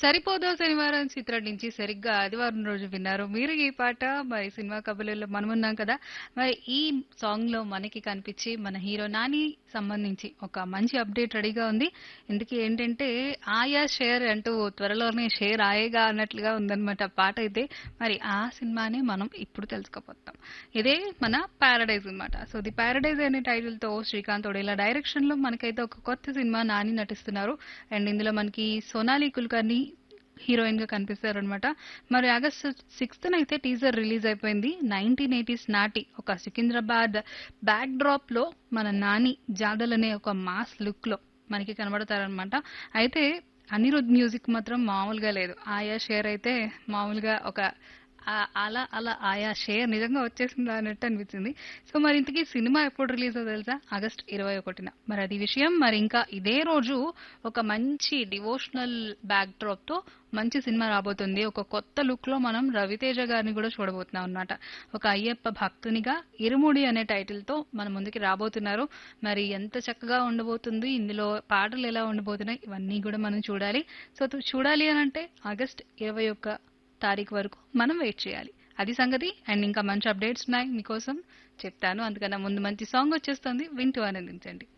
సరిపోదా శనివారం చిత్రం నుంచి సరిగ్గా ఆదివారం రోజు విన్నారు మీరు ఈ పాట మరి సినిమా కబుర్లలో మనమున్నాం కదా మరి ఈ సాంగ్ లో మనకి కనిపించి మన హీరో నాని సంబంధించి ఒక మంచి అప్డేట్ రెడీగా ఉంది ఇందుకే ఏంటంటే ఆయా షేర్ అంటూ త్వరలోనే షేర్ ఆయేగా అన్నట్లుగా ఉందన్నమాట పాట అయితే మరి ఆ సినిమానే మనం ఇప్పుడు తెలుసుకోపోతాం ఇదే మన పారడైజ్ అన్నమాట సో ది పారడైజ్ అనే టైటిల్ తో శ్రీకాంత్ ఒడేలా డైరెక్షన్ లో మనకైతే ఒక కొత్త సినిమా నాని నటిస్తున్నారు అండ్ ఇందులో మనకి సోనాలి కుల్కర్ని హీరోయిన్ గా కనిపిస్తారు అనమాట మరి ఆగస్ట్ సిక్స్త్ అయితే టీజర్ రిలీజ్ అయిపోయింది నైన్టీన్ ఎయిటీస్ నాటి ఒక సికింద్రాబాద్ బ్యాక్ డ్రాప్ లో మన నాని జాడల్ అనే ఒక మాస్ లుక్ లో మనకి కనబడతారనమాట అయితే అనిరుద్ మ్యూజిక్ మాత్రం మామూలుగా లేదు ఆయా షేర్ అయితే మామూలుగా ఒక ఆ- అలా అలా ఆయా షేర్ నిజంగా వచ్చేసింది అన్నట్టు అనిపించింది సో మరి ఇంతకీ సినిమా ఎప్పుడు రిలీజ్ తెలుసా ఆగస్ట్ ఇరవై ఒకటిన మరి అది విషయం మరి ఇంకా ఇదే రోజు ఒక మంచి డివోషనల్ బ్యాక్ డ్రాప్ తో మంచి సినిమా రాబోతుంది ఒక కొత్త లుక్ లో మనం రవితేజ గారిని కూడా చూడబోతున్నాం అన్నమాట ఒక అయ్యప్ప భక్తునిగా ఇరుముడి అనే టైటిల్ తో మన ముందుకి రాబోతున్నారు మరి ఎంత చక్కగా ఉండబోతుంది ఇందులో పాటలు ఎలా ఉండబోతున్నాయి ఇవన్నీ కూడా మనం చూడాలి సో తు- చూడాలి అని అంటే ఆగస్ట్ ఇరవై ఒక్క తారీఖు వరకు మనం వెయిట్ చేయాలి అది సంగతి అండ్ ఇంకా మంచి అప్డేట్స్ ఉన్నాయి మీకోసం చెప్తాను అందుకన్నా ముందు మంచి సాంగ్ వచ్చేస్తుంది వింటూ ఆనందించండి